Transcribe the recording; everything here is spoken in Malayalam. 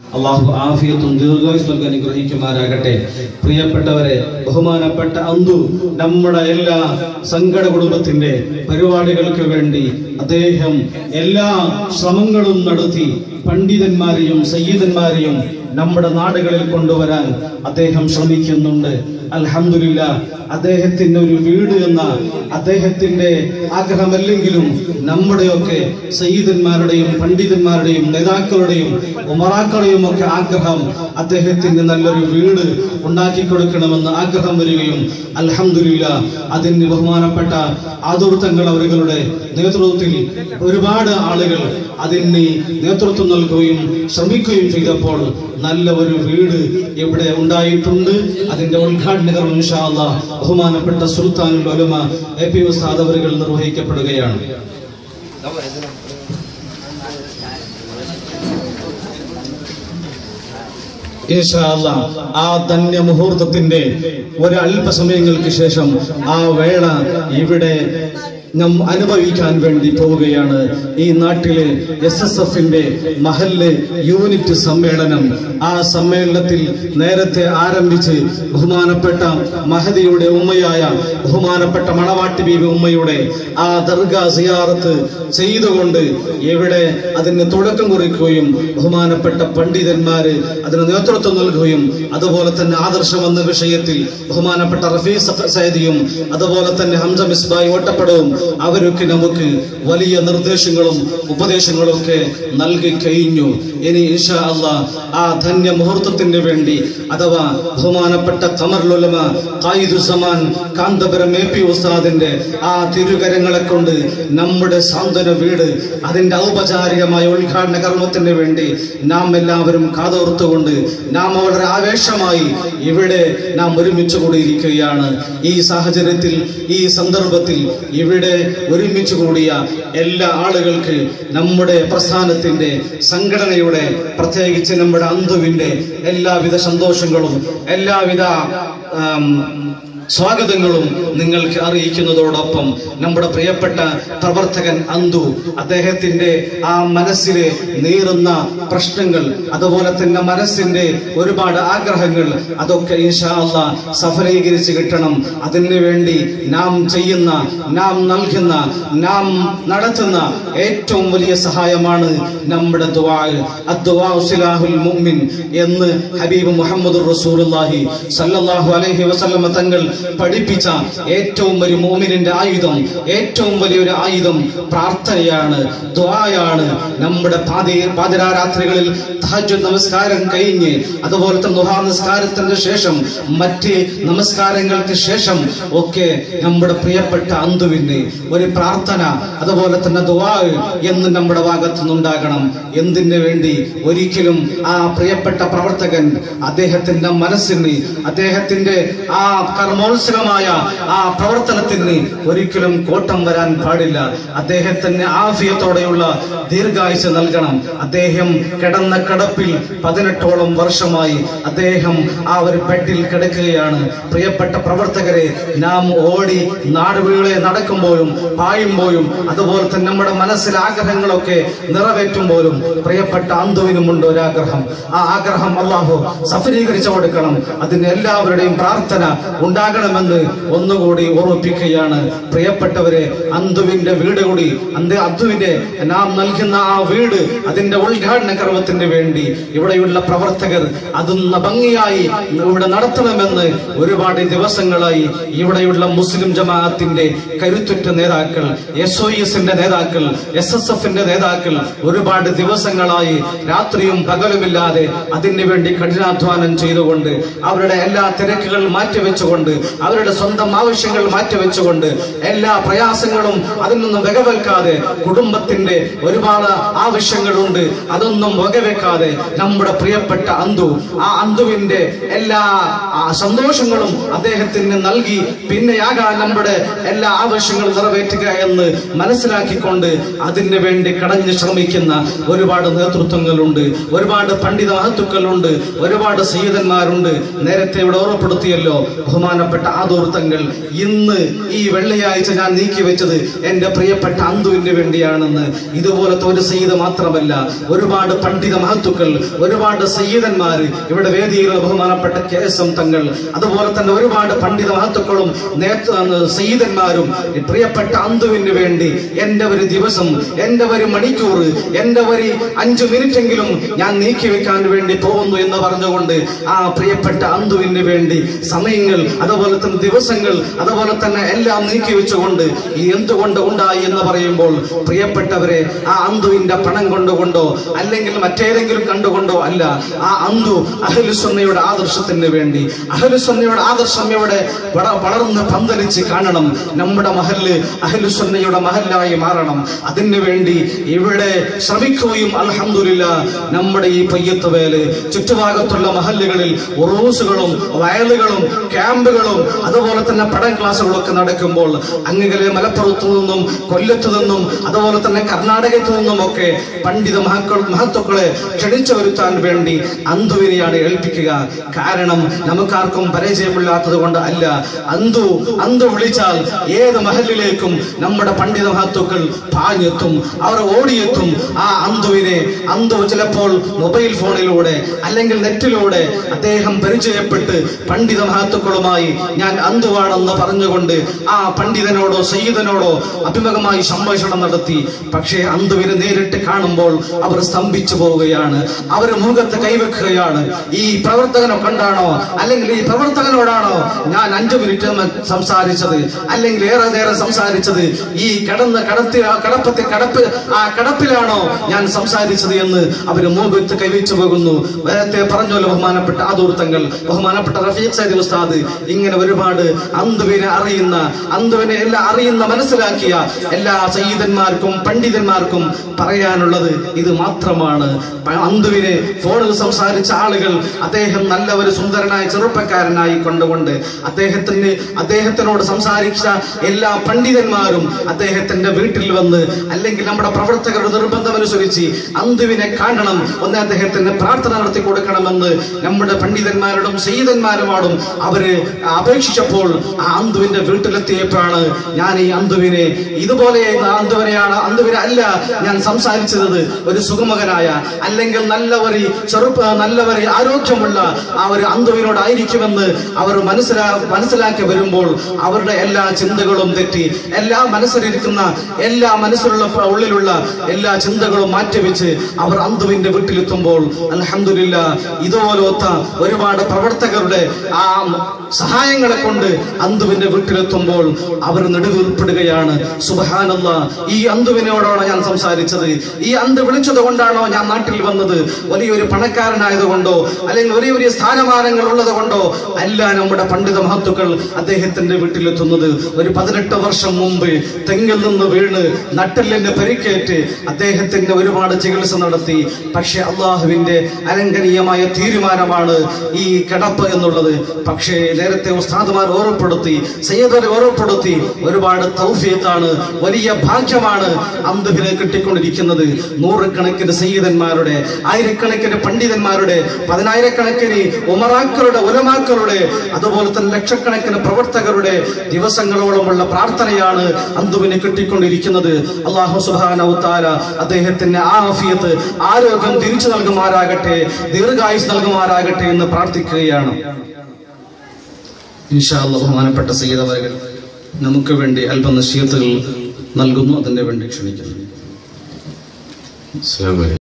അള്ളാഹു ആഫിയത്തും ദീർഘായുസ് നൽകി അനുഗ്രഹിക്കുമാരാകട്ടെ പ്രിയപ്പെട്ടവരെ ബഹുമാനപ്പെട്ട അന്തു നമ്മുടെ എല്ലാ സങ്കട കുടുംബത്തിന്റെ പരിപാടികൾക്ക് വേണ്ടി അദ്ദേഹം എല്ലാ ശ്രമങ്ങളും നടത്തി പണ്ഡിതന്മാരെയും സയ്യിദന്മാരെയും നമ്മുടെ നാടുകളിൽ കൊണ്ടുവരാൻ അദ്ദേഹം ശ്രമിക്കുന്നുണ്ട് അൽഹംദുലില്ല അദ്ദേഹത്തിന്റെ ഒരു വീട് എന്ന അദ്ദേഹത്തിന്റെ ആഗ്രഹമല്ലെങ്കിലും നമ്മുടെയൊക്കെ സയ്യിദന്മാരുടെയും പണ്ഡിതന്മാരുടെയും നേതാക്കളുടെയും ഉമറാക്കളുടെയും ഒക്കെ ആഗ്രഹം അദ്ദേഹത്തിന് നല്ലൊരു വീട് ഉണ്ടാക്കി കൊടുക്കണമെന്ന് ആഗ്രഹം വരികയും അൽഹംദുലില്ല അതിന് ബഹുമാനപ്പെട്ട ആദൂർത്തങ്ങൾ അവരുടെ നേതൃത്വത്തിൽ ഒരുപാട് ആളുകൾ അതിന് നേതൃത്വം നൽകുകയും ശ്രമിക്കുകയും ചെയ്തപ്പോൾ നല്ല ഒരു വീട് ഇവിടെ ഉണ്ടായിട്ടുണ്ട് അതിന്റെ ഉദ്ഘാടന കർമ്മം ഇൻഷാ അല്ലാഹ് ബഹുമാനപ്പെട്ട സുൽത്താനുൽ ഉലമ എ പി ഉസ്താദ് അവറുകൾ നിർവഹിക്കപ്പെടുകയാണ് ഇൻഷാ അല്ലാഹ് ആ ധന്യ മുഹൂർത്തത്തിന്റെ ഒരു അല്പസമയങ്ങൾക്ക് ശേഷം ആ വേള ഇവിടെ നാം അനുഭവിക്കാൻ വേണ്ടി പോവുകയാണ് ഈ നാട്ടിലെ എസ് എസ് എഫിന്റെ മഹല്ല് യൂണിറ്റ് സമ്മേളനം ആ സമ്മേളനത്തിൽ നേരത്തെ ആരംഭിച്ച് ബഹുമാനപ്പെട്ട മഹദിയുടെ ഉമ്മയായ ബഹുമാനപ്പെട്ട മണവാട്ടി ബീബി ഉമ്മയുടെ ആ ദർഗാ സിയാറത്ത് ചെയ്തുകൊണ്ട് ഇവിടെ അതിന് തുടക്കം കുറിക്കുകയും ബഹുമാനപ്പെട്ട പണ്ഡിതന്മാര് അതിന് നേതൃത്വം നൽകുകയും അതുപോലെ തന്നെ ആദർശം എന്ന വിഷയത്തിൽ ബഹുമാനപ്പെട്ട റഫീസ് സൈദിയും അതുപോലെ തന്നെ ഹംസ മിസ്ബായി ഓട്ടപ്പടവും അവരൊക്കെ നമുക്ക് വലിയ നിർദ്ദേശങ്ങളും ഉപദേശങ്ങളും ഒക്കെ നൽകി കഴിഞ്ഞു ഇനി ഇൻഷാ അള്ളാ ആ ധന്യ മുഹൂർത്തത്തിന് വേണ്ടി അഥവാ ബഹുമാനപ്പെട്ട കമറുലമ കായിദുസമാൻ കാന്തപുരം എ പി ഉസ്താദിന്റെ ആ തിരുകരങ്ങളെ കൊണ്ട് നമ്മുടെ സാന്ത്വന വീട് അതിന്റെ ഔപചാരികമായ ഉദ്ഘാടന കർമ്മത്തിന് വേണ്ടി നാം എല്ലാവരും കാതോർത്തുകൊണ്ട് നാം വളരെ ആവേശമായി ഇവിടെ നാം ഒരുമിച്ച് കൂടിയിരിക്കുകയാണ് ഈ സാഹചര്യത്തിൽ ഈ സന്ദർഭത്തിൽ ഇവിടെ ഒരുമിച്ച് കൂടിയ എല്ലാ ആളുകൾക്ക് നമ്മുടെ പ്രസ്ഥാനത്തിന്റെ സംഘടനയുടെ പ്രത്യേകിച്ച് നമ്മുടെ അന്തുവിന്റെ എല്ലാവിധ സന്തോഷങ്ങളും എല്ലാവിധ ആം, സ്വാഗതങ്ങളും നിങ്ങൾക്ക് അറിയിക്കുന്നതോടൊപ്പം നമ്മുടെ പ്രിയപ്പെട്ട പ്രവർത്തകൻ അന്തു അദ്ദേഹത്തിന്റെ ആ മനസ്സിലെ നീറുന്ന പ്രശ്നങ്ങൾ അതുപോലെ തന്നെ മനസ്സിന്റെ ഒരുപാട് ആഗ്രഹങ്ങൾ അതൊക്കെ ഇൻഷാ അള്ളാ സഫലീകരിച്ച് കിട്ടണം അതിനു വേണ്ടി നാം ചെയ്യുന്ന നാം നൽകുന്ന നാം നടത്തുന്ന ഏറ്റവും വലിയ സഹായമാണ് നമ്മുടെ ദുആ അദ്ദുആ സിലാഹുൽ മുഅ്മിൻ എന്ന് ഹബീബ് മുഹമ്മദ് റസൂലുള്ളാഹി സല്ലല്ലാഹു അലൈഹി വസല്ലമ തങ്ങൾ പഠിപ്പിച്ച ഏറ്റവും വലിയ മോമിനിന്റെ ആയുധം ഏറ്റവും വലിയൊരു ആയുധം പ്രാർത്ഥനയാണ് ദ്വായാണ് നമ്മുടെ പാതി പാതിരാരാത്രികളിൽ തഹജ്ജുദ് നമസ്കാരം കഴിഞ്ഞ് അതുപോലെ തന്നെ ദുഹാ നമസ്കാരത്തിന് ശേഷം മറ്റ് നമസ്കാരങ്ങൾക്ക് ശേഷം ഒക്കെ നമ്മുടെ പ്രിയപ്പെട്ട അന്തുവിന് ഒരു പ്രാർത്ഥന അതുപോലെ തന്നെ ദുആ എന്ന് നമ്മുടെ ഭാഗത്തു നിന്നുണ്ടാകണം എന്തിനു വേണ്ടി ഒരിക്കലും ആ പ്രിയപ്പെട്ട പ്രവർത്തകൻ അദ്ദേഹത്തിന്റെ മനസ്സിന് അദ്ദേഹത്തിന്റെ ആ കർമ്മോത്സവമായ ആ പ്രവർത്തനത്തിന് ഒരിക്കലും കോട്ടം വരാൻ പാടില്ല അദ്ദേഹത്തിന് ആഫിയത്തോടെയുള്ള ദീർഘായുസ് നൽകണം അദ്ദേഹം കിടന്ന കിടപ്പിൽ പതിനെട്ടോളം വർഷമായി അദ്ദേഹം ആ ഒരു ബെഡിൽ കിടക്കുകയാണ് പ്രിയപ്പെട്ട പ്രവർത്തകരെ നാം ഓടി നാടുകളെ നടക്കുമ്പോഴും പായുമ്പോഴും അതുപോലെ തന്നെ നമ്മുടെ മനസ്സിലെ ആഗ്രഹങ്ങളൊക്കെ നിറവേറ്റുമ്പോഴും പ്രിയപ്പെട്ട അന്തുവിനുമുണ്ട് ഒരാഗ്രഹം ആ ആഗ്രഹം അള്ളാഹു സഫലീകരിച്ചു കൊടുക്കണം അതിന് എല്ലാവരുടെയും പ്രാർത്ഥന ഉണ്ടാകണമെന്ന് ഒന്നുകൂടി ഓർമ്മിപ്പിക്കുകയാണ് പ്രിയപ്പെട്ടവരെ അന്തുവിന്റെ വീട് കൂടി അന്ത് അന്തുവിന്റെ നാം നൽകുന്ന ആ വീട് അതിന്റെ ഉദ്ഘാടന കർമ്മത്തിന് വേണ്ടി ഇവിടെയുള്ള പ്രവർത്തകർ അതൊന്ന് ഭംഗിയായി ഇവിടെ നടത്തണമെന്ന് ഒരുപാട് ദിവസങ്ങളായി ഇവിടെയുള്ള മുസ്ലിം ജമാഅത്തിന്റെ കരുത്തുറ്റ നേതാക്കൾ എസ് ഒ എസിന്റെ നേതാക്കൾ എസ് എസ് എഫിന്റെ നേതാക്കൾ ഒരുപാട് ദിവസങ്ങളായി രാത്രിയും പകലുമില്ലാതെ അതിനു വേണ്ടി കഠിനാധ്വാനം ചെയ്തുകൊണ്ട് അവരുടെ എല്ലാ തിരക്കുകൾ മാറ്റിവെച്ചുകൊണ്ട് അവരുടെ സ്വന്തം ആവശ്യങ്ങൾ മാറ്റിവെച്ചുകൊണ്ട് എല്ലാ പ്രയാസങ്ങളും അതിൽ നിന്നും വകവെക്കാതെ കുടുംബത്തിന്റെ ഒരുപാട് ആവശ്യങ്ങളുണ്ട് അതൊന്നും വകവെക്കാതെ നമ്മുടെ പ്രിയപ്പെട്ട അന്തു ആ അന്തുവിന്റെ എല്ലാ ആ സന്തോഷങ്ങളും അദ്ദേഹത്തിന് നൽകി പിന്നെയാകാൻ നമ്മുടെ എല്ലാ ആവശ്യങ്ങളും നിറവേറ്റുക എന്ന് മനസ്സിലാക്കിക്കൊണ്ട് അതിന് വേണ്ടി കടഞ്ഞു ശ്രമിക്കുന്ന ഒരുപാട് നേതൃത്വങ്ങളുണ്ട് ഒരുപാട് പണ്ഡിത മഹത്തുക്കളുണ്ട് ഒരുപാട് സയ്യിദന്മാരുണ്ട് നേരത്തെ ഇവിടെ ഓർമ്മപ്പെടുത്തിയല്ലോ ബഹുമാന ബഹുമാനപ്പെട്ട ആദോർത്തങ്ങൾ ഇന്ന് ഈ വെള്ളിയാഴ്ച ഞാൻ നീക്കി വെച്ചത് എന്റെ പ്രിയപ്പെട്ട അന്തുവിന് വേണ്ടിയാണെന്ന് ഇതുപോലത്തെ ഒരു സയ്യിദ് മാത്രമല്ല ഒരുപാട് പണ്ഡിത മഹത്തുക്കൾ ഒരുപാട് സയ്യിദന്മാര് ഇവിടെ വേദിയിലുള്ള ബഹുമാനപ്പെട്ട കെ എസ് എം തങ്ങൾ അതുപോലെ തന്നെ ഒരുപാട് പണ്ഡിത മഹത്തുക്കളും നേതൃ സയ്യിദന്മാരും ഈ പ്രിയപ്പെട്ട അന്തുവിന് വേണ്ടി എന്റെ ഒരു ദിവസം എന്റെ ഒരു മണിക്കൂർ എന്റെ ഒരു അഞ്ചു മിനിറ്റെങ്കിലും ഞാൻ നീക്കി വെക്കാൻ വേണ്ടി പോകുന്നു എന്ന് പറഞ്ഞുകൊണ്ട് ആ പ്രിയപ്പെട്ട അന്തുവിന് വേണ്ടി സമയങ്ങൾ അതുപോലെ തന്നെ ദിവസങ്ങൾ അതുപോലെ തന്നെ എല്ലാം നീക്കി വെച്ചുകൊണ്ട് ഈ എന്തുകൊണ്ട് ഉണ്ടായി എന്ന് പറയുമ്പോൾ പ്രിയപ്പെട്ടവരെ ആ അന്തുവിന്റെ പണം കൊണ്ടുകൊണ്ടോ അല്ലെങ്കിൽ മറ്റേതെങ്കിലും കണ്ടുകൊണ്ടോ അല്ല ആ അന്തു അഹലുസ്വന്നയുടെ ആദർശത്തിന് വേണ്ടി അഹലുസ്വന്നയുടെ ആദർശം ഇവിടെ വള- വളർന്ന് പന്തലിച്ച് കാണണം നമ്മുടെ മഹല് അഹലുസ്വന്നയുടെ മഹലായി മാറണം അതിനു വേണ്ടി ഇവിടെ ശ്രമിക്കുകയും അൽഹംദുലില്ല നമ്മുടെ ഈ പയ്യത്ത് വേല് ചുറ്റുഭാഗത്തുള്ള മഹല്ലുകളിൽ ഉറൂസുകളും വയലുകളും ക്യാമ്പുകളും അതുപോലെ തന്നെ പഠന ക്ലാസ്സുകളൊക്കെ നടക്കുമ്പോൾ അങ്ങകലെ മലപ്പുറത്തു നിന്നും കൊല്ലത്തു നിന്നും അതുപോലെ തന്നെ കർണാടകത്തു നിന്നും ഒക്കെ പണ്ഡിത മഹക്കൾ മഹത്വക്കളെ ക്ഷണിച്ചു വരുത്താൻ വേണ്ടി അന്തുവിനെയാണ് ഏൽപ്പിക്കുക കാരണം നമുക്കാർക്കും പരിചയമില്ലാത്തത് കൊണ്ട് അല്ല അന്തു അന്തു വിളിച്ചാൽ ഏത് മഹലിലേക്കും നമ്മുടെ പണ്ഡിത മഹത്വക്കൾ പാഞ്ഞെത്തും അവർ ഓടിയെത്തും ആ അന്തുവിനെ അന്തു ചിലപ്പോൾ മൊബൈൽ ഫോണിലൂടെ അല്ലെങ്കിൽ നെറ്റിലൂടെ അദ്ദേഹം പരിചയപ്പെട്ട് പണ്ഡിത മഹത്വക്കളുമായി ഞാൻ അന്തുവാണെന്ന് പറഞ്ഞുകൊണ്ട് ആ പണ്ഡിതനോടോ സയ്യിദനോടോ അഭിമുഖമായി സംഭാഷണം നടത്തി പക്ഷേ അന്തുവിനെ നേരിട്ട് കാണുമ്പോൾ അവർ സ്തംഭിച്ചു പോവുകയാണ് അവർ മുഖത്ത് കൈവെക്കുകയാണ് ഈ പ്രവർത്തകനെ കൊണ്ടാണോ അല്ലെങ്കിൽ ഈ പ്രവർത്തകനോടാണോ ഞാൻ അഞ്ചു മിനിറ്റ് മ- സംസാരിച്ചത് അല്ലെങ്കിൽ ഏറെ നേരം സംസാരിച്ചത് ഈ കിടന്ന് കടത്തി ആ കടപ്പത്തെ കടപ്പ് ആ കടപ്പിലാണോ ഞാൻ സംസാരിച്ചത് എന്ന് അവര് മുഖത്ത് കൈവച്ചു പോകുന്നു നേരത്തെ പറഞ്ഞല്ലോ ബഹുമാനപ്പെട്ട ആദൂർത്തങ്ങൾ ബഹുമാനപ്പെട്ട റഫീഖ് സൈദ് ഉസ്താദ് ഇങ്ങനെ ഒരുപാട് അന്തുവിനെ അറിയുന്ന അന്തുവിനെ എല്ലാം അറിയുന്ന മനസ്സിലാക്കിയ എല്ലാ സയ്യിദന്മാർക്കും പണ്ഡിതന്മാർക്കും പറയാനുള്ളത് ഇത് മാത്രമാണ് പ- അന്തുവിനെ ഫോണിൽ സംസാരിച്ച ആളുകൾ അദ്ദേഹം നല്ല ഒരു സുന്ദരനായ ചെറുപ്പക്കാരനായി കൊണ്ടുകൊണ്ട് അദ്ദേഹത്തിന് അദ്ദേഹത്തിനോട് സംസാരിച്ച എല്ലാ പണ്ഡിതന്മാരും അദ്ദേഹത്തിന്റെ വീട്ടിൽ വന്ന് അല്ലെങ്കിൽ നമ്മുടെ പ്രവർത്തകരുടെ നിർബന്ധമനുസരിച്ച് അന്തുവിനെ കാണണം ഒന്ന് അദ്ദേഹത്തിന് പ്രാർത്ഥന നടത്തി കൊടുക്കണമെന്ന് നമ്മുടെ പണ്ഡിതന്മാരോടും സയ്യിദന്മാരുമാടും അവര് അപേക്ഷിച്ചപ്പോൾ ആ അന്തുവിന്റെ വീട്ടിലെത്തിയപ്പോഴാണ് ഞാൻ ഈ അന്തുവിനെ ഇതുപോലെ അന്തുവിനെയാണ് അന്തുവിനെ അല്ല ഞാൻ സംസാരിച്ചത് ഒരു സുഗമകനായ അല്ലെങ്കിൽ നല്ല ഒരു ചെറുപ്പ നല്ല ഒരു ആരോഗ്യമുള്ള ആ ഒരു അന്തുവിനോടായിരിക്കുമെന്ന് അവർ മനസ്സിലാ മനസ്സിലാക്കി വരുമ്പോൾ അവരുടെ എല്ലാ ചിന്തകളും തെറ്റി എല്ലാ മനസ്സിലിരിക്കുന്ന എല്ലാ മനസ്സിലുള്ള ഉള്ളിലുള്ള എല്ലാ ചിന്തകളും മാറ്റിവെച്ച് അവർ അന്തുവിന്റെ വീട്ടിലെത്തുമ്പോൾ അൽഹംദുലില്ല ഇതുപോലത്ത ഒരുപാട് പ്രവർത്തകരുടെ ആ സഹായങ്ങളെ കൊണ്ട് അന്തുവിന്റെ വീട്ടിലെത്തുമ്പോൾ അവർ നെടുവീർപ്പെടുകയാണ് സുബഹാനല്ല ഈ അന്തുവിനോടാണ് ഞാൻ സംസാരിച്ചത് ഈ അന്ത് വിളിച്ചത് കൊണ്ടാണോ ഞാൻ നാട്ടിൽ വന്നത് വലിയൊരു പണക്കാരനായതുകൊണ്ടോ അല്ലെങ്കിൽ വലിയ വലിയ സ്ഥാനമാനങ്ങൾ ഉള്ളത് കൊണ്ടോ അല്ല നമ്മുടെ പണ്ഡിത മഹത്തുക്കൾ അദ്ദേഹത്തിന്റെ വീട്ടിലെത്തുന്നത് ഒരു പതിനെട്ട് വർഷം മുമ്പ് തെങ്ങിൽ നിന്ന് വീണ് നട്ടെല്ലിന് പരിക്കേറ്റ് അദ്ദേഹത്തിന്റെ ഒരുപാട് ചികിത്സ നടത്തി പക്ഷെ അള്ളാഹുവിന്റെ അലങ്കനീയമായ തീരുമാനമാണ് ഈ കിടപ്പ് എന്നുള്ളത് പക്ഷേ നേരത്തെ ഉസ്താദുമാർ ഓർമ്മപ്പെടുത്തി സയ്യദരെ ഓർമ്മപ്പെടുത്തി ഒരുപാട് തൗഫീഖാണ് വലിയ ഭാഗ്യമാണ് അന്തുവിനെ കിട്ടിക്കൊണ്ടിരിക്കുന്നത് നൂറുകണക്കിന് സയ്യിദന്മാരുടെ ആയിരക്കണക്കിന് പണ്ഡിതന്മാരുടെ പതിനായിരക്കണക്കിന് ഉമറാക്കളുടെ ഉലമാക്കളുടെ അതുപോലെ തന്നെ ലക്ഷക്കണക്കിന് പ്രവർത്തകരുടെ ദിവസങ്ങളോളമുള്ള പ്രാർത്ഥനയാണ് അന്തുവിന് കിട്ടിക്കൊണ്ടിരിക്കുന്നത് അള്ളാഹു സുബാനവുത്താല അദ്ദേഹത്തിന് ആഫിയത്ത് ആരോഗ്യം തിരിച്ചു നൽകുമാറാകട്ടെ ദീർഘായുസ് നൽകുമാറാകട്ടെ എന്ന് പ്രാർത്ഥിക്കുകയാണ് ഇൻഷാ അല്ലാഹ് ബഹുമാനപ്പെട്ട സയ്യിദവരകൾ നമുക്ക് വേണ്ടി അല്പം നശീത്തുകൾ നൽകുന്നു അതിന്റെ വേണ്ടി ക്ഷണിക്കുന്നു അസ്സലാമു അലൈക്കും